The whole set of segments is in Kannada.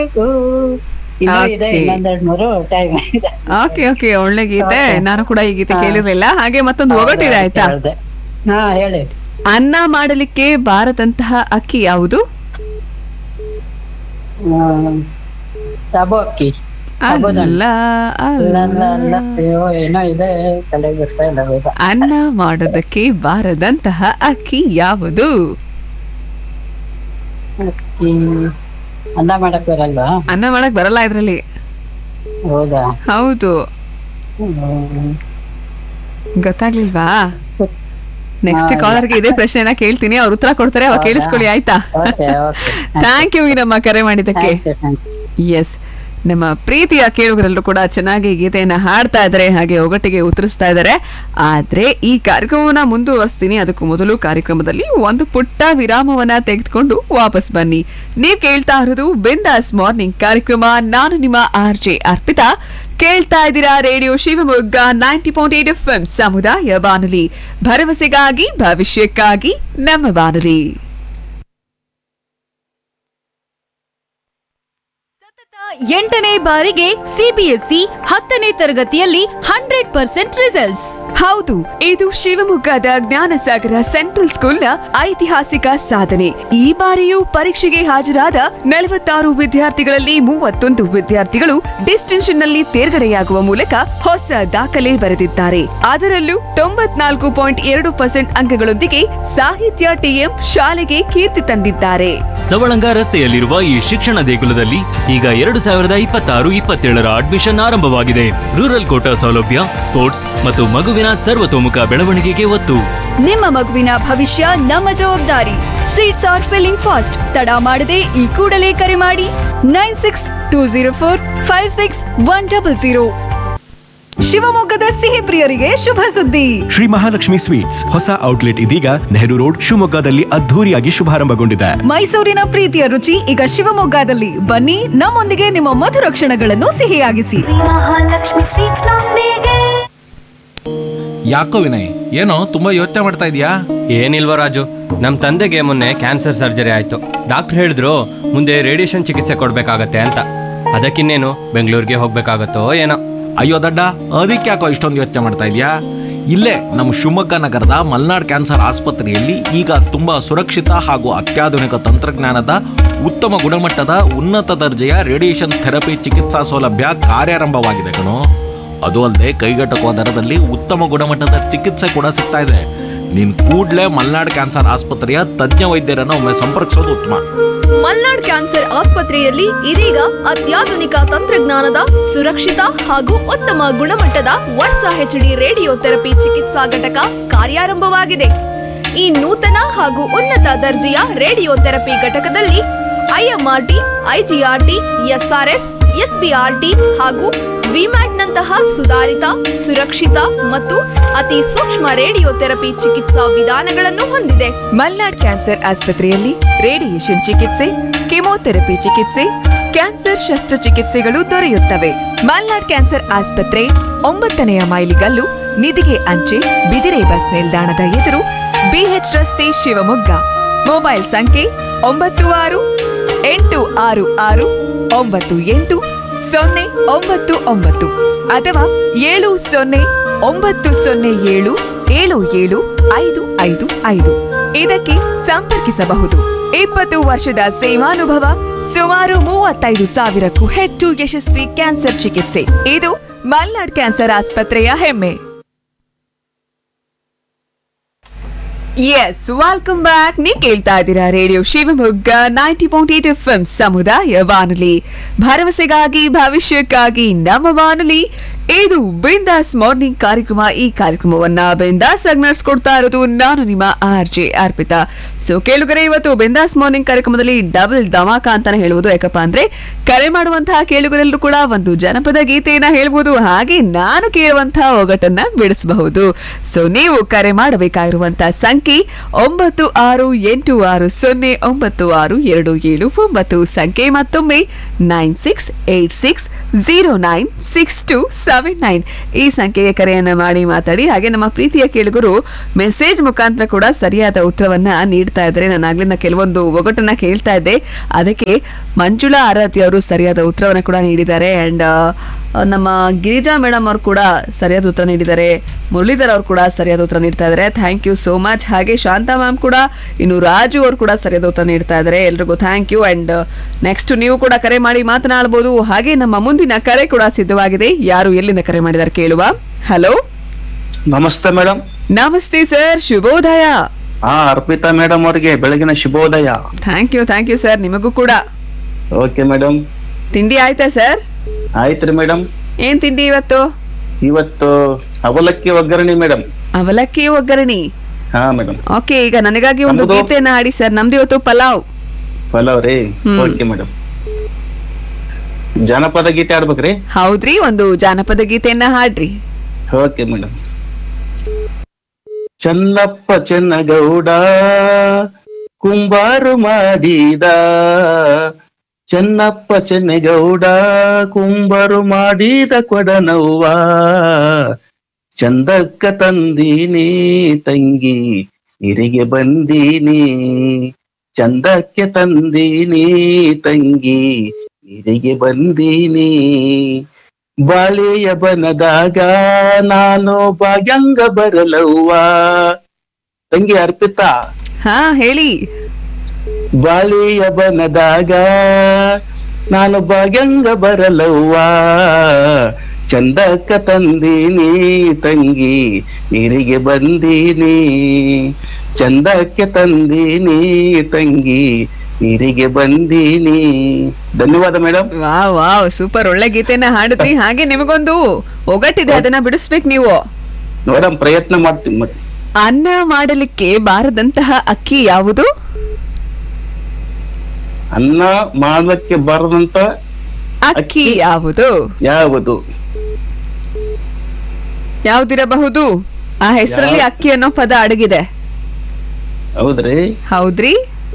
ಇನ್ನೂ ಇದೆ Okay. ಇನ್ನೊಂದೆರಡ್ ಮೂರು ಟೈಮ್ ಇದೆ ಓಕೆ ಓಕೆ ಒಳ್ಳೆ ಗೀತೆ Okay. ನಾನು ಕೂಡ ಈ ಗೀತೆ ಹಾ. ಕೇಳಿರ್ಲಿಲ್ಲ ಹಾಗೆ ಮತ್ತೊಂದು ಒಗಟಿದೆ ಆಯ್ತಾ ಕೇಳ್ದೆ. ಹಾ ಹೇಳಿ ಅನ್ನ ಮಾಡಲಿಕ್ಕೆ ಬಾರದಂತಹ ಅಕ್ಕಿ ಯಾವುದು ಹ್ಮ್. ಸಬು ಅಕ್ಕಿ ಹೌದಾ? ಅಲ್ಲ ಅಲ್ಲ, ಅಲ್ಲ, ಅಲ್ಲ ಅಲ್ಲ. ಅಯ್ಯೋ ಏನೋ ಇದೆ ತಲೆಗೆ ಬರ್ತಾ ಇಲ್ಲ ಬೇಗ ಅನ್ನ ಮಾಡೋದಕ್ಕೆ ಬಾರದಂತಹ ಅಕ್ಕಿ ಯಾವುದು ಅಕ್ಕಿ ಅನ್ನ ಮಾಡಕ್ ಬರಲ್ವಾ ಅನ್ನ ಮಾಡಕ್ ಬರಲ್ಲ ಇದ್ರಲ್ಲಿ ಹೌದಾ ಹೌದು ಹ್ಮ್. ಗೊತ್ತಾಗ್ಲಿಲ್ವಾ ನೆಕ್ಸ್ಟ್ ಕಾಲರ್ಗೆ ಇದೇ ಪ್ರಶ್ನೆನ ಕೇಳ್ತೀನಿ ಅವ್ರು ಉತ್ತರ ಕೊಡ್ತಾರೆ ಅವಾಗ ಹೌದಾ? ಕೇಳಿಸ್ಕೊಳ್ಳಿ ಆಯ್ತಾ okay okay thank you Veeramma ಕರೆ ಮಾಡಿದ್ದಕ್ಕೆ thank you thank you yes ನಮ್ಮ ಪ್ರೀತಿಯ ಕೇಳುಗರೆಲ್ಲರೂ ಕೂಡ ಚೆನ್ನಾಗಿ ಗೀತೆಯನ್ನ ಹಾಡ್ತಾ ಇದ್ದಾರೆ ಹಾಗೆ ಒಗಟಿಗೆ ಉತ್ತರಿಸ್ತಾ ಇದ್ದಾರೆ ಆದ್ರೆ ಈ ಕಾರ್ಯಕ್ರಮವನ್ನ ಮುಂದುವರಿಸ್ತೀನಿ ಅದಕ್ಕೂ ಮೊದಲು ಕಾರ್ಯಕ್ರಮದಲ್ಲಿ ಒಂದು ಪುಟ್ಟ ವಿರಾಮವನ್ನ ತೆಗೆದುಕೊಂಡು ವಾಪಸ್ ಬನ್ನಿ ನೀವ್ ಕೇಳ್ತಾ ಇರೋದು ಬಿಂದಾಸ್ ಮಾರ್ನಿಂಗ್ ಕಾರ್ಯಕ್ರಮ ನಾನು ನಿಮ್ಮ ಆರ್ ಜೆ ಅರ್ಪಿತಾ ಕೇಳ್ತಾ ಇದ್ದೀರಾ radio Shivamogga ninety point eight F ಸಮುದಾಯ ಬಾನುಲಿ ಭರವಸೆಗಾಗಿ ಭವಿಷ್ಯಕ್ಕಾಗಿ ನಮ್ಮ ಬಾನುಲಿ ಎಂಟನೇ ಬಾರಿಗೆ ಸಿಬಿಎಸ್ಇ ಹತ್ತನೇ ತರಗತಿಯಲ್ಲಿ ಹಂಡ್ರೆಡ್ ಪರ್ಸೆಂಟ್ ರಿಸಲ್ಟ್ಸ್ ಹೌದು ಇದು ಶಿವಮೊಗ್ಗದ ಜ್ಞಾನಸಾಗರ ಸೆಂಟ್ರಲ್ ಸ್ಕೂಲ್ನ ಐತಿಹಾಸಿಕ ಸಾಧನೆ ಈ ಬಾರಿಯೂ ಪರೀಕ್ಷೆಗೆ ಹಾಜರಾದ ನಲವತ್ತಾರು ವಿದ್ಯಾರ್ಥಿಗಳಲ್ಲಿ ಮೂವತ್ತೊಂದು ವಿದ್ಯಾರ್ಥಿಗಳು ಡಿಸ್ಟಿಂಕ್ಷನ್ ನಲ್ಲಿ ತೇರ್ಗಡೆಯಾಗುವ ಮೂಲಕ ಹೊಸ ದಾಖಲೆ ಬರೆದಿದ್ದಾರೆ ಅದರಲ್ಲೂ ತೊಂಬತ್ನಾಲ್ಕು ಪಾಯಿಂಟ್ ಎರಡು ಪರ್ಸೆಂಟ್ ಅಂಕಗಳೊಂದಿಗೆ ಸಾಹಿತ್ಯ ಟಿಎಂ ಶಾಲೆಗೆ ಕೀರ್ತಿ ತಂದಿದ್ದಾರೆ ಸವಳಂಗ ರಸ್ತೆಯಲ್ಲಿರುವ ಈ ಶಿಕ್ಷಣ ದೇಗುಲದಲ್ಲಿ ಈಗ ಎರಡು ಸಾವಿರದ ಇಪ್ಪತ್ತಾರು ಇಪ್ಪತ್ತೇಳರ ಅಡ್ಮಿಷನ್ ಆರಂಭವಾಗಿದೆ ರೂರಲ್ ಕೋಟಾ ಸೌಲಭ್ಯ ಸ್ಪೋರ್ಟ್ಸ್ ಮತ್ತು ಮಗುವಿನ ಸರ್ವತೋಮುಖ ಬೆಳವಣಿಗೆಗೆ ಒತ್ತು ನಿಮ್ಮ ಮಗುವಿನ ಭವಿಷ್ಯ ನಮ್ಮ ಜವಾಬ್ದಾರಿ ಸೀಟ್ಸ್ ಆರ್ ಫಿಲ್ಲಿಂಗ್ ಫಾಸ್ಟ್ ತಡ ಮಾಡದೆ ಈ ಕೂಡಲೇ ಕರೆ ಮಾಡಿ nine six two zero four five six one double zero ಶಿವಮೊಗ್ಗದ ಸಿಹಿ ಪ್ರಿಯರಿಗೆ ಶುಭ ಸುದ್ದಿ ಶ್ರೀ ಮಹಾಲಕ್ಷ್ಮಿ ಸ್ವೀಟ್ಸ್ ಹೊಸ ಔಟ್ಲೆಟ್ ಇದೀಗ ನೆಹರು ರೋಡ್ ಶಿವಮೊಗ್ಗದಲ್ಲಿ ಅದ್ಧೂರಿಯಾಗಿ ಶುಭಾರಂಭಗೊಂಡಿದೆ ಮೈಸೂರಿನ ಪ್ರೀತಿಯ ರುಚಿ ಈಗ ಶಿವಮೊಗ್ಗದಲ್ಲಿ ಬನ್ನಿ ನಮ್ಮೊಂದಿಗೆ ನಿಮ್ಮ ಮಧುರ ಕ್ಷಣಗಳನ್ನು ಸಿಹಿಯಾಗಿಸಿ ಮಹಾಲಕ್ಷ್ಮಿ ಸ್ವೀಟ್ಸ್ ನೊಂದಿಗೆ ಯಾಕೋ ವಿನಯ್ ಏನೋ ತುಂಬಾ ಯೋಚನೆ ಮಾಡ್ತಾ ಇದೀಯಾ ಏನಿಲ್ವ ರಾಜು ನಮ್ಮ ತಂದೆಗೆ ಮೊನ್ನೆ ಕ್ಯಾನ್ಸರ್ ಸರ್ಜರಿ ಆಯ್ತು ಡಾಕ್ಟರ್ ಹೇಳಿದ್ರು ಮುಂದೆ ರೇಡಿಯೇಷನ್ ಚಿಕಿತ್ಸೆ ಕೊಡ್ಬೇಕಾಗತ್ತೆ ಅಂತ ಅದಕ್ಕಿನ್ನೇನು ಬೆಂಗಳೂರಿಗೆ ಹೋಗ್ಬೇಕಾಗತ್ತೋ ಏನೋ ಅಯ್ಯೋ ದಡ್ಡ ಅದಕ್ಕೆ ಯಾಕೋ ಇಷ್ಟೊಂದು ಯೋಚನೆ ಮಾಡ್ತಾ ಇದೀಯಾ ಇಲ್ಲೇ ನಮ್ಮ ಶಿವಮೊಗ್ಗ ನಗರದ ಮಲ್ನಾಡ್ ಕ್ಯಾನ್ಸರ್ ಆಸ್ಪತ್ರೆಯಲ್ಲಿ ಈಗ ತುಂಬಾ ಸುರಕ್ಷಿತ ಹಾಗೂ ಅತ್ಯಾಧುನಿಕ ತಂತ್ರಜ್ಞಾನದ ಉತ್ತಮ ಗುಣಮಟ್ಟದ ಉನ್ನತ ದರ್ಜೆಯ ರೇಡಿಯೇಷನ್ ಥೆರಪಿ ಚಿಕಿತ್ಸಾ ಸೌಲಭ್ಯ ಕಾರ್ಯಾರಂಭವಾಗಿದೆ ಕಣೋ ಅದು ಅಲ್ಲದೆ ಕೈಗೆಟಕುವ ದರದಲ್ಲಿ ಉತ್ತಮ ಗುಣಮಟ್ಟದ ಚಿಕಿತ್ಸೆ ಕೂಡ ಸಿಗ್ತಾ ಇದೆ ನೀನ್ ಕೂಡ್ಲೇ ಮಲ್ನಾಡ್ ಕ್ಯಾನ್ಸರ್ ಆಸ್ಪತ್ರೆಯ ತಜ್ಞ ವೈದ್ಯರನ್ನು ಒಮ್ಮೆ ಸಂಪರ್ಕಿಸೋದು ಉತ್ತಮ ಮಲ್ನಾಡ್ ಕ್ಯಾನ್ಸರ್ ಆಸ್ಪತ್ರೆಯಲ್ಲಿ ಇದೀಗ ಅತ್ಯಾಧುನಿಕ ತಂತ್ರಜ್ಞಾನದ ಸುರಕ್ಷಿತ ಹಾಗೂ ಉತ್ತಮ ಗುಣಮಟ್ಟದ ವರ್ಷ ಹೆಚ್ಡಿ ರೇಡಿಯೋ ಥೆರಪಿ ಚಿಕಿತ್ಸಾ ಘಟಕ ಕಾರ್ಯಾರಂಭವಾಗಿದೆ ಈ ನೂತನ ಹಾಗೂ ಉನ್ನತ ದರ್ಜೆಯ ರೇಡಿಯೋ ಥೆರಪಿ ಘಟಕದಲ್ಲಿ ಐಎಂಆರ್ಟಿ ಐಜಿಆರ್ಟಿ ಎಸ್ಆರ್ಎಸ್ ಎಸ್ಬಿಆರ್ಟಿ ಹಾಗೂ ವಿಮ್ಯಾಟ್ನಂತಹ ಸುಧಾರಿತ ಸುರಕ್ಷಿತ ಮತ್ತು ಅತಿ ಸೂಕ್ಷ್ಮ ರೇಡಿಯೋ ಥೆರಪಿ ಚಿಕಿತ್ಸಾ ವಿಧಾನಗಳನ್ನು ಹೊಂದಿದೆ ಮಲ್ನಾಡ್ ಕ್ಯಾನ್ಸರ್ ಆಸ್ಪತ್ರೆಯಲ್ಲಿ ರೇಡಿಯೇಷನ್ ಚಿಕಿತ್ಸೆ ಕೆಮೊಥೆರಪಿ ಚಿಕಿತ್ಸೆ ಕ್ಯಾನ್ಸರ್ ಶಸ್ತ್ರಚಿಕಿತ್ಸೆಗಳು ದೊರೆಯುತ್ತವೆ ಮಲ್ನಾಡ್ ಕ್ಯಾನ್ಸರ್ ಆಸ್ಪತ್ರೆ ಒಂಬತ್ತನೆಯ ಮೈಲಿಗಲ್ಲು ನಿಧಿಗೆ ಅಂಚೆ ಬಿದಿರೆ ಬಸ್ ನಿಲ್ದಾಣದ ಎದುರು ಬಿಎಚ್ ರಸ್ತೆ ಶಿವಮೊಗ್ಗ ಮೊಬೈಲ್ ಸಂಖ್ಯೆ ಒಂಬತ್ತು ಆರು ಎಂಟು ಆರು ಆರು ಒಂಬತ್ತು ಎಂಟು ಸೊನ್ನೆ ಒಂಬತ್ತು ಒಂಬತ್ತು ಅಥವಾ ಏಳು ಸೊನ್ನೆ ಒಂಬತ್ತು ಸೊನ್ನೆ ಏಳು ಏಳು ಏಳು ಐದು ಐದು ಐದು ಇದಕ್ಕೆ ಸಂಪರ್ಕಿಸಬಹುದು ಇಪ್ಪತ್ತು ವರ್ಷದ ಸೇವಾನುಭವ ಸುಮಾರು ಮೂವತ್ತೈದು ಸಾವಿರಕ್ಕೂ ಹೆಚ್ಚು ಯಶಸ್ವಿ ಕ್ಯಾನ್ಸರ್ ಚಿಕಿತ್ಸೆ ಇದು ಮಲ್ನಾಡ್ ಕ್ಯಾನ್ಸರ್ ಆಸ್ಪತ್ರೆಯ ಹೆಮ್ಮೆ ಎಸ್ ವೆಲ್ಕಮ್ ಬ್ಯಾಕ್ ನೀವು ಕೇಳ್ತಾ ಇದ್ದೀರಾ radio Shivamogga ninety point eight F M ಸಮುದಾಯ ಬಾನುಲಿ ಭರವಸೆಗಾಗಿ ಭವಿಷ್ಯಕ್ಕಾಗಿ ನಮ್ಮ ಬಾನುಲಿ ಇದು ಬಿಂದಾಸ್ ಮಾರ್ನಿಂಗ್ ಕಾರ್ಯಕ್ರಮ ಈ ಕಾರ್ಯಕ್ರಮವನ್ನ ಬಿಂದಾಸ್ ಆಗಿ ನಡೆಸ್ಕೊಡ್ತಾ ಇರೋದು ನಾನು ನಿಮ್ಮ ಆರ್ ಜೆ ಅರ್ಪಿತಾ ಸೊ ಕೇಳುಗರೆ ಇವತ್ತು ಬಿಂದಾಸ್ ಮಾರ್ನಿಂಗ್ ಕಾರ್ಯಕ್ರಮದಲ್ಲಿ ಡಬಲ್ ಧಮಾಕ ಅಂತಾನೆ ಹೇಳ್ಬೋದು ಯಾಕಪ್ಪ ಅಂದ್ರೆ ಕರೆ ಮಾಡುವಂತಹ ಕೇಳುಗರೆಲ್ಲರೂ ಕೂಡ ಒಂದು ಜನಪದ ಗೀತೆಯನ್ನ ಹೇಳ್ಬೋದು ಹಾಗೆ ನಾನು ಕೇಳುವಂತಹ ಒಗಟನ್ನ ಬಿಡಿಸಬಹುದು ಸೊ ನೀವು ಕರೆ ಮಾಡಬೇಕಾಗಿರುವಂತಹ ಸಂಖ್ಯೆ ಒಂಬತ್ತು ಆರು ಎಂಟು ಆರು ಸೊನ್ನೆ ಒಂಬತ್ತು ಆರು ಎರಡು ಏಳು ಒಂಬತ್ತು ಸಂಖ್ಯೆ ಮತ್ತೊಮ್ಮೆ nine six eight six zero nine six two seven seven nine ಈ ಸಂಖ್ಯೆಗೆ ಕರೆಯನ್ನ ಮಾಡಿ ಮಾತಾಡಿ ಹಾಗೆ ನಮ್ಮ ಪ್ರೀತಿಯ ಕೇಳುಗರು ಮೆಸೇಜ್ ಮುಖಾಂತರ ಕೂಡ ಸರಿಯಾದ ಉತ್ತರವನ್ನ ನೀಡ್ತಾ ಇದ್ದಾರೆ ನಾನು ಆಗ್ಲಿಂದ ಕೆಲವೊಂದು ಒಗಟನ್ನ ಕೇಳ್ತಾ ಇದ್ದೆ ಅದಕ್ಕೆ ಮಂಜುಳಾ ಆರಾಧ್ಯ ಅವರು ಸರಿಯಾದ ಉತ್ತರವನ್ನ ಕೂಡ ನೀಡಿದ್ದಾರೆ ಅಂಡ್ ನಮ್ಮ ಗಿರಿಜಾ ಮೇಡಮ್ ಅವರು ಕೂಡ ಸರಿಯಾದ ಉತ್ತರ ನೀಡಿದ್ದಾರೆ ಮುರಳೀಧರ್ ಅವರು ಕೂಡ ಸರಿಯಾದ ಉತ್ತರ ನೀಡ್ತಾ ಇದ್ದಾರೆ ಥ್ಯಾಂಕ್ ಯು ಸೋ ಮಚ್ ಹಾಗೆ ಶಾಂತಾ ಮ್ಯಾಮ್ ಕೂಡ ಇನ್ನು ರಾಜು ಅವರು ಕೂಡ ಸರಿಯಾದ ಉತ್ತರ ನೀಡ್ತಾ ಇದ್ದಾರೆ ಎಲ್ರಿಗೂ ಥ್ಯಾಂಕ್ ಯು ಅಂಡ್ ನೆಕ್ಸ್ಟ್ ನೀವು ಕೂಡ ಕರೆ ಮಾಡಿ ಮಾತನಾಡಬಹುದು ಹಾಗೆ ನಮ್ಮ ಮುಂದಿನ ಕರೆ ಕೂಡ ಸಿದ್ಧವಾಗಿದೆ ಯಾರು ಎಲ್ಲಿಂದ ಕರೆ ಮಾಡಿದ್ದಾರೆ ಕೇಳುವ ಹಲೋ ನಮಸ್ತೆ ಮೇಡಮ್ ನಮಸ್ತೆ ಸರ್ ಶುಭೋದಯ ಹಾ ಅರ್ಪಿತಾ ಮೇಡಮ್ ಅವ್ರಿಗೆ ಬೆಳಗಿನ ಶುಭೋದಯ thank you thank you sir ನಿಮಗೂ ಕೂಡ ಓಕೆ ಮೇಡಮ್ ತಿಂಡಿ ಆಯ್ತಾ ಸರ್ ಆಯ್ತ್ರಿ ಮೇಡಮ್ ಏನ್ ತಿಂಡಿ ಇವತ್ತು ಇವತ್ತು ಅವಲಕ್ಕಿ ಒಗ್ಗರಣೆ ಮೇಡಮ್ ಅವಲಕ್ಕಿ ಒಗ್ಗರಣಿ ಹಾ ಮೇಡಮ್ ಓಕೆ ಈಗ ನನಗಾಗಿ ಒಂದು ನಮ್ದು? ಗೀತೆಯನ್ನ ಹಾಡಿ ಸರ್ ನಮ್ದು ಇವತ್ತು ಪಲಾವ್ ಪಲಾವ್ ರೀ ಹ್ಮ್. ಓಕೆ ಮೇಡಮ್ ಜಾನಪದ ಗೀತೆ ಆಡ್ಬೇಕ್ರಿ ಹೌದ್ರಿ ಒಂದು ಜಾನಪದ ಗೀತೆಯನ್ನ ಹಾಡ್ರಿ ಓಕೆ ಮೇಡಮ್ ಚನ್ನಪ್ಪ ಚೆನ್ನಗೌಡ ಕುಂಬಾರು ಮಾಡಿದ ಚೆನ್ನಪ್ಪ ಚೆನ್ನಗೌಡ ಕುಂಬಾರು ಮಾಡಿದ ಕೊಡನವ್ವ ಚಂದಕ್ಕ ತಂದೀನಿ ತಂಗಿ ಇರಿಗೆ ಬಂದೀನಿ ಚಂದಕ್ಕೆ ತಂದೀನಿ ತಂಗಿ ಇರಿಗೆ ಬಂದೀನಿ ಬಾಳೆಯ ಬನದಾಗ ನಾನು ಭಾಗ್ಯಂಗ ಬರಲವ್ವ ತಂಗಿ ಅರ್ಪಿತಾ ಹಾ ಹೇಳಿ ಬಾಳೆಯ ಬನದಾಗ ನಾನು ಭಾಗ್ಯಂಗ ಬರಲವ್ವ ಚಂದಕ್ಕ ತಂದೀನಿ ತಂಗಿ ನೀರಿಗೆ ಬಂದೀನಿ ಚಂದಕ್ಕೆ ತಂದೀನಿ ತಂಗಿ ನೀರಿಗೆ ಬಂದೀನಿ ಧನ್ಯವಾದ ಮೇಡಮ್ ವಾ ವಾವ್ ಸೂಪರ್ ಒಳ್ಳೆ ಗೀತೆಯನ್ನ ಹಾಡಿದ್ರಿ ಹಾಗೆ ನಿಮಗೊಂದು ಒಗಟಿದೆ ಅದನ್ನ ಬಿಡಿಸ್ಬೇಕು ನೀವು ಮೇಡಮ್ ಪ್ರಯತ್ನ ಮಾಡ್ತೀನಿ ಮತ್ತೆ ಅನ್ನ ಮಾಡಲಿಕ್ಕೆ ಬಾರದಂತಹ ಅಕ್ಕಿ ಯಾವುದು ಅನ್ನ ಮಾಡಕ್ಕೆ ಬಾರದಂತ ಅಕ್ಕಿ ಯಾವುದು ಯಾವುದು ಯಾವ್ದಿರಬಹುದು ಆ ಹೆಸರಲ್ಲಿ ಯಾವ- ಅಕ್ಕಿ ಅನ್ನೋ ಪದ ಅಡಗಿದೆ ಹೌದ್ರಿ ಹೌದ್ರಿ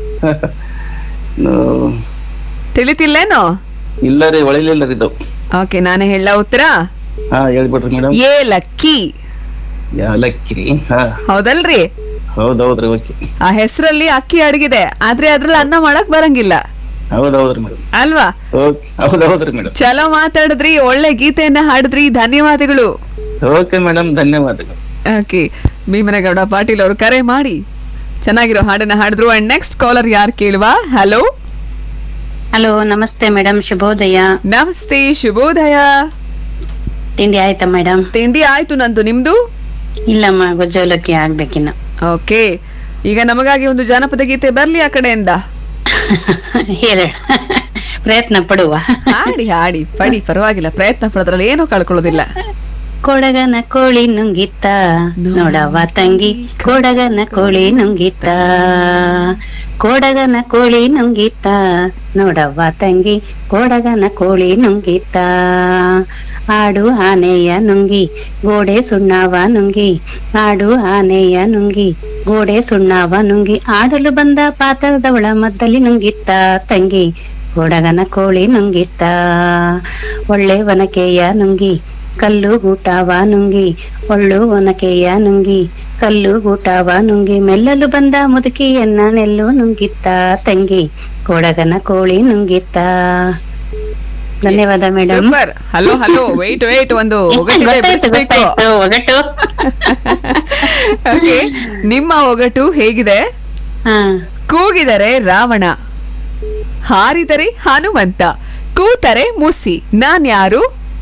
ನೋ- ತಿಳಿತಿಲ್ಲೇನೋ ಇಲ್ಲ ರೀ ಒಳಿಲಿಲ್ಲ ರೀ ಇದು ಓಕೆ ನಾನು ಹೇಳ ಉತ್ತರ ಹಾ ಹೇಳ್ಬಿಡ್ರಿ ಮೇಡಮ್ ಏಲಕ್ಕಿ ಯಾಲಕ್ಕಿ ರೀ ಹಾ ಹೌದಲ್ರಿ ಹೌದೌದ್ರಿ ಓಕೆ ಆ ಹೆಸರಲ್ಲಿ ಅಕ್ಕಿ ಅಡಗಿದೆ ಆದ್ರೆ ಅದ್ರಲ್ಲಿ ಅನ್ನ ಮಾಡಕ್ ಬರಂಗಿಲ್ಲ ಹೌದೌದ್ರಿ ಮೇಡಮ್ ಅಲ್ವಾ ಓಕೆ ಹೌದೌದ್ರಿ ಮೇಡಮ್ ಚಲೋ ಮಾತಾಡಿದ್ರಿ ಒಳ್ಳೆ ಗೀತೆಯನ್ನ ಹಾಡಿದ್ರಿ ಧನ್ಯವಾದಗಳು ಓಕೆ ಮೇಡಮ್ ಧನ್ಯವಾದಗಳು ಓಕೆ ಭೀಮನಗೌಡ ಪಾಟೀಲ್ ಅವರು ಕರೆ ಮಾಡಿ ಚೆನ್ನಾಗಿರೋ ಹಾಡನ್ನ ಹಾಡಿದ್ರು ಅಂಡ್ ನೆಕ್ಸ್ಟ್ ಕಾಲರ್ ಯಾರು ಕೇಳುವ ಹಲೋ ಹಲೋ ನಮಸ್ತೆ ಮೇಡಮ್ ಶುಭೋದಯ ನಮಸ್ತೆ ಶುಭೋದಯ ತಿಂಡಿ ಆಯ್ತಾ ಮೇಡಮ್ ತಿಂಡಿ ಆಯ್ತು ನಂದು ನಿಮ್ದು ಇಲ್ಲಮ್ಮ ಗೊಜ್ಜೋಲಕ್ಕಿ ಆಗ್ಬೇಕಿನ್ನ ಓಕೆ ಈಗ ನಮಗಾಗಿ ಒಂದು ಜಾನಪದ ಗೀತೆ ಬರ್ಲಿ ಆ ಕಡೆಯಿಂದ ಹೇಳ ಪ್ರಯತ್ನ ಪಡುವ ಹಾಡಿ ಹಾಡಿ ಪಡಿ ಪರವಾಗಿಲ್ಲ ಪ್ರಯತ್ನ ಪಡೋದ್ರಲ್ಲಿ ಏನೂ ಕಳ್ಕೊಳ್ಳೋದಿಲ್ಲ ಕೊಡಗನ ಕೋಳಿ ನುಂಗಿತ್ತ ನೋಡವ ತಂಗಿ ಕೊಡಗನ ಕೋಳಿ ನುಂಗಿತ್ತ ಕೊಡಗನ ಕೋಳಿ ನುಂಗಿತ್ತ ನೋಡವ್ವ ತಂಗಿ ಕೊಡಗನ ಕೋಳಿ ನುಂಗಿತ್ತ ಆಡು ಆನೆಯ ನುಂಗಿ ಗೋಡೆ ಸುಣ್ಣವ ನುಂಗಿ ಆಡು ಆನೆಯ ನುಂಗಿ ಗೋಡೆ ಸುಣ್ಣವ ನುಂಗಿ ಆಡಲು ಬಂದ ಪಾತ್ರದವಳ ಮದ್ದಲಿ ನುಂಗಿತ್ತ ತಂಗಿ ಕೊಡಗನ ಕೋಳಿ ನುಂಗಿತ್ತ ಒಳ್ಳೆ ವನಕೆಯ ನುಂಗಿ ಕಲ್ಲು ಗೂಟವ ನುಂಗಿ ಒಳ್ಳು ಒನಕೆಯ ನುಂಗಿ ಕಲ್ಲು ಗೂಟವ ನುಂಗಿ ಮೆಲ್ಲಲು ಬಂದ ಮುದುಕಿಯನ್ನ ನೆಲ್ಲು ನುಂಗಿತ್ತ ತಂಗಿ ಕೊಡಗನ ಕೋಳಿ ನುಂಗಿತ್ತ ಧನ್ಯವಾದ madam super hello hello wait wait ಒಂದು ಒಗಟಿದೆ ಗೊತ್ತಾಯ್ತು ಬಿಡಿಸ್ಬೇಕು ಗೊತ್ತಾಯ್ತು ಒಗಟು Okay, ನಿಮ್ಮ ಒಗಟು ಹೇಗಿದೆ ಹಾ ಕೂಗಿದರೆ ರಾವಣ ಹಾರಿದರೆ ಹನುಮಂತ ಕೂತರೆ ಮುಸಿ ನಾನ್ಯಾರು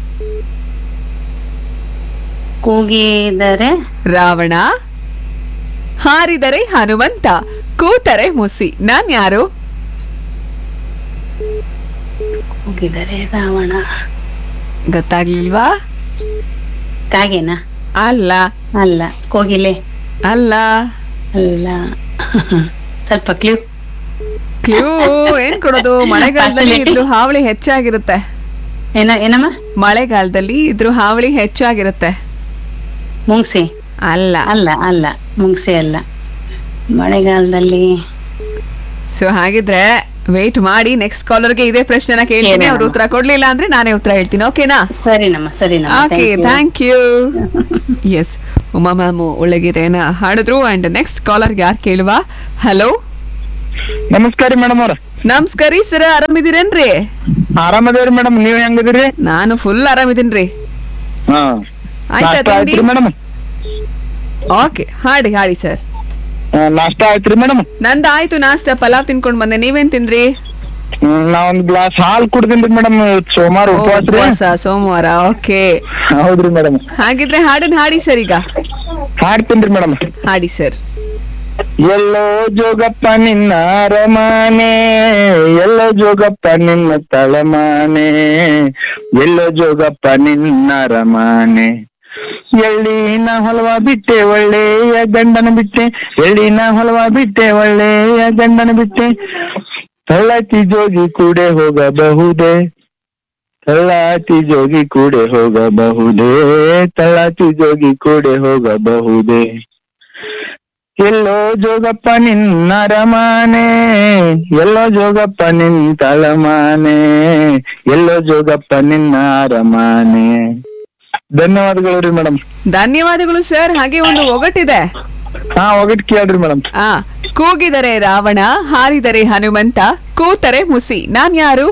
ಕೂಗಿದರೆ ರಾವಣ ಹಾರಿದರೆ ಹನುಮಂತ ಕೂತರೆ ಮುಸಿ ನಾನ್ಯಾರು ಕೂಗಿದರೆ ರಾವಣ ಗೊತ್ತಾಗ್ಲಿಲ್ವಾ ಕಾಗೆನಾ ಅಲ್ಲ ಅಲ್ಲ ಕೋಗಿಲೆ ಅಲ್ಲ ಅಲ್ಲ ಸ್ವಲ್ಪ ಕ್ಲೂ ಕ್ಲೂ ಏನ್ ಕೊಡೋದು ಮಳೆಗಾಲದಲ್ಲಿ ಇದ್ರ ಹಾವಳಿ ಹೆಚ್ಚಾಗಿರುತ್ತೆ ಏನ ಏನಮ್ಮ ಮಳೆಗಾಲದಲ್ಲಿ ಇದ್ರ ಹಾವಳಿ ಹೆಚ್ಚಾಗಿರುತ್ತೆ ಮುಂಗ್ಸಿ ಅಲ್ಲ ಅಲ್ಲ ಅಲ್ಲ ಮುಂಗ್ಸಿ ಅಲ್ಲ ಮಳೆಗಾಲದಲ್ಲಿ ಸೊ ಹಾಗಿದ್ರೆ ವೇಟ್ ಮಾಡಿ ನೆಕ್ಸ್ಟ್ ಕಾಲರ್ಗೆ ಇದೇ ಪ್ರಶ್ನೆನ ಕೇಳ್ತೀನಿ ಅವ್ರು ಉತ್ತರ ಕೊಡ್ಲಿಲ್ಲ ಅಂದ್ರೆ ನಾನೇ ಉತ್ತರ ಹೇಳ್ತೀನಿ ಓಕೆನಾ ಸರಿನಮ್ಮ ಸರಿನಮ್ಮ okay thank you yes Uma ma'am ಒಳ್ಳೆ ಗೀತೆಯನ್ನ ಹಾಡಿದ್ರು ಅಂಡ್ ನೆಕ್ಸ್ಟ್ ಕಾಲರ್ ಯಾರು ಕೇಳುವ ಹಲೋ ನಮಸ್ಕಾರ ಮೇಡಮ್ ಅವ್ರ ನಮಸ್ಕಾರ ರೀ ಸರ್ ಆರಾಮಿದ್ದೀರೇನ್ರಿ ಆರಾಮದೇವ್ರಿ ಮೇಡಮ್ ನೀವ್ ಹೆಂಗದಿರಿ ನಾನು ಫುಲ್ ಆರಾಮಿದ್ದೀನ್ರಿ ಹಾ ಆಯ್ತಾ ನಾಷ್ಟ ತಿಂಡಿ ಆಯ್ತ್ರಿ ಮೇಡಮ್ ಓಕೆ ಹಾಡಿ ಹಾಡಿ ಸರ್ ನಾಷ್ಟ ಆಯ್ತ್ರಿ ಮೇಡಮ್ ನಂದು ಆಯ್ತು ನಾಷ್ಟ ಪಲಾವ್ ತಿನ್ಕೊಂಡ್ ಬಂದೆ ನೀವೇನ್ ತಿಂದ್ರಿ ನಾ ಒಂದ್ ಗ್ಲಾಸ್ ಹಾಲ್ ಕುಡ್ದಿನ್ರಿ ಮೇಡಮ್ ಸೋಮವಾರ ಓ, ಉಪವಾಸ ರೀ ಉಪವಾಸ ಸೋಮವಾರ ಓಕೆ ಹೌದ್ರಿ ಮೇಡಮ್ ಹಾಗಿದ್ರೆ ಹಾಡನ್ ಹಾಡಿ ಸರ್ ಈಗ ಹಾಡ್ತೀನ್ರಿ ಮೇಡಮ್ ಹಾಡಿ ಸರ್ ಎಲ್ಲೋ ಜೋಗಪ್ಪ ನಿನ್ನ ಅರಮಾನೆ ಎಲ್ಲೋ ಜೋಗಪ್ಪ ನಿನ್ನ ತಳಮಾನೆ ಎಲ್ಲೋ ಜೋಗಪ್ಪ ನಿನ್ನ ಅರಮಾನೆ ಎಳ್ಳಿನ ಹೊಲವ ಬಿಟ್ಟೆ ಒಳ್ಳೆಯ ಗಂಡನ ಬಿಟ್ಟೆ ಎಳ್ಳಿನ ಹೊಲವ ಬಿಟ್ಟೆ ಒಳ್ಳೆಯ ಗಂಡನ ಬಿಟ್ಟೆ ತಳ್ಳತಿ ಜೋಗಿ ಕೂಡೆ ಹೋಗಬಹುದೇ ತಳ್ಳಾತಿ ಜೋಗಿ ಕೂಡೆ ಹೋಗಬಹುದೇ ತಳ್ಳಾತಿ ಜೋಗಿ ಕೂಡೆ ಹೋಗಬಹುದೇ ಎಲ್ಲೋ ಜೋಗಪ್ಪ ನಿನ್ನ ಅರಮಾನೆ ಎಲ್ಲೋ ಜೋಗಪ್ಪ ನಿನ್ ತಳಮಾನೆ ಎಲ್ಲೋ ಜೋಗಪ್ಪ ನಿನ್ನ ಅರಮಾನೆ ಧನ್ಯವಾದಗಳು ರೀ ಮೇಡಮ್ ಧನ್ಯವಾದಗಳು ಸರ್ ಹಾಗೆ ಒಂದು ಒಗಟಿದೆ ಹಾ ಒಗಟ್ ಕೇಳ್ರಿ ಮೇಡಮ್ ಆ ಕೂಗಿದರೆ ರಾವಣ ಹಾರಿದರೆ ಹನುಮಂತ ಕೂತರೆ ಮುಸಿ ನಾನ್ ಯಾರು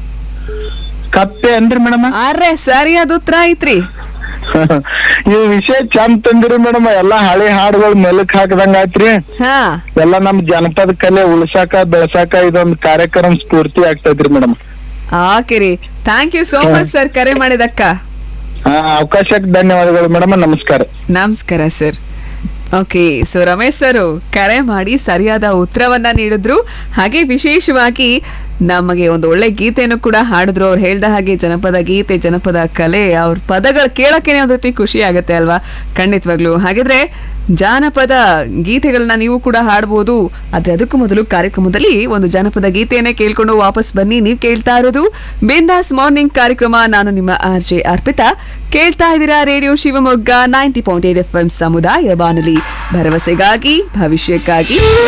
ಕಪ್ಪೆ ಅಂದ್ರಿ ಮೇಡಮ್ ಅರೆ ಸರಿಯಾದ ಉತ್ತರ ಐತ್ರಿ ಈ ವಿಷಯ ಚಂದ ತಂದಿರಿ ಮೇಡಮ್ ಎಲ್ಲಾ ಹಳೆ ಹಾಡುಗಳು ಮೆಲಕ್ ಹಾಕದಂಗ ಆಯ್ತ್ರಿ ಹಾ ಎಲ್ಲಾ ನಮ್ ಜನಪದ ಕಲೆ ಉಳ್ಸಾಕ ಬೆಳ್ಸಾಕ ಇದೊಂದ್ ಕಾರ್ಯಕ್ರಮ ಸ್ಫೂರ್ತಿ ಆಗ್ತೈತ್ರಿ ಮೇಡಮ್ ಓಕೆ ರೀ thank you so much sir ಕರೆ ಮಾಡಿದಕ್ಕ ಹಾ ಅವಕಾಶಕ್ಕೆ ಧನ್ಯವಾದಗಳು ಮೇಡಮ್ ನಮಸ್ಕಾರ ನಮಸ್ಕಾರ sir okay so Ramesh sir ಕರೆ ಮಾಡಿ ಸರಿಯಾದ ಉತ್ತರವನ್ನ ನೀಡಿದ್ರು ಹಾಗೆ ವಿಶೇಷವಾಗಿ ನಮಗೆ ಒಂದು ಒಳ್ಳೆ ಗೀತೆಯನ್ನು ಕೂಡ ಹಾಡಿದ್ರು ಅವ್ರು ಹೇಳ್ದ ಹಾಗೆ ಜನಪದ ಗೀತೆ ಜನಪದ ಕಲೆ ಅವ್ರ ಪದಗಳು ಕೇಳೋಕೆನೆ ಒಂದು ರೀತಿ ಖುಷಿ ಆಗುತ್ತೆ ಅಲ್ವಾ ಖಂಡಿತವಾಗ್ಲು ಹಾಗಿದ್ರೆ ಜಾನಪದ ಗೀತೆಗಳನ್ನ ನೀವು ಕೂಡ ಹಾಡ್ಬೋದು ಆದ್ರೆ ಅದಕ್ಕೂ ಮೊದಲು ಕಾರ್ಯಕ್ರಮದಲ್ಲಿ ಒಂದು ಜಾನಪದ ಗೀತೆಯನ್ನೇ ಕೇಳ್ಕೊಂಡು ವಾಪಸ್ ಬನ್ನಿ ನೀವು ಕೇಳ್ತಾ ಇರೋದು ಬಿಂದಾಸ್ ಮಾರ್ನಿಂಗ್ ಕಾರ್ಯಕ್ರಮ ನಾನು ನಿಮ್ಮ ಆರ್ ಜೆ ಅರ್ಪಿತಾ ಕೇಳ್ತಾ ಇದ್ದೀರಾ radio Shivamogga ninety point eight F M ಸಮುದಾಯ ಬಾನುಲಿ ಭರವಸೆಗಾಗಿ ಭವಿಷ್ಯಕ್ಕಾಗಿ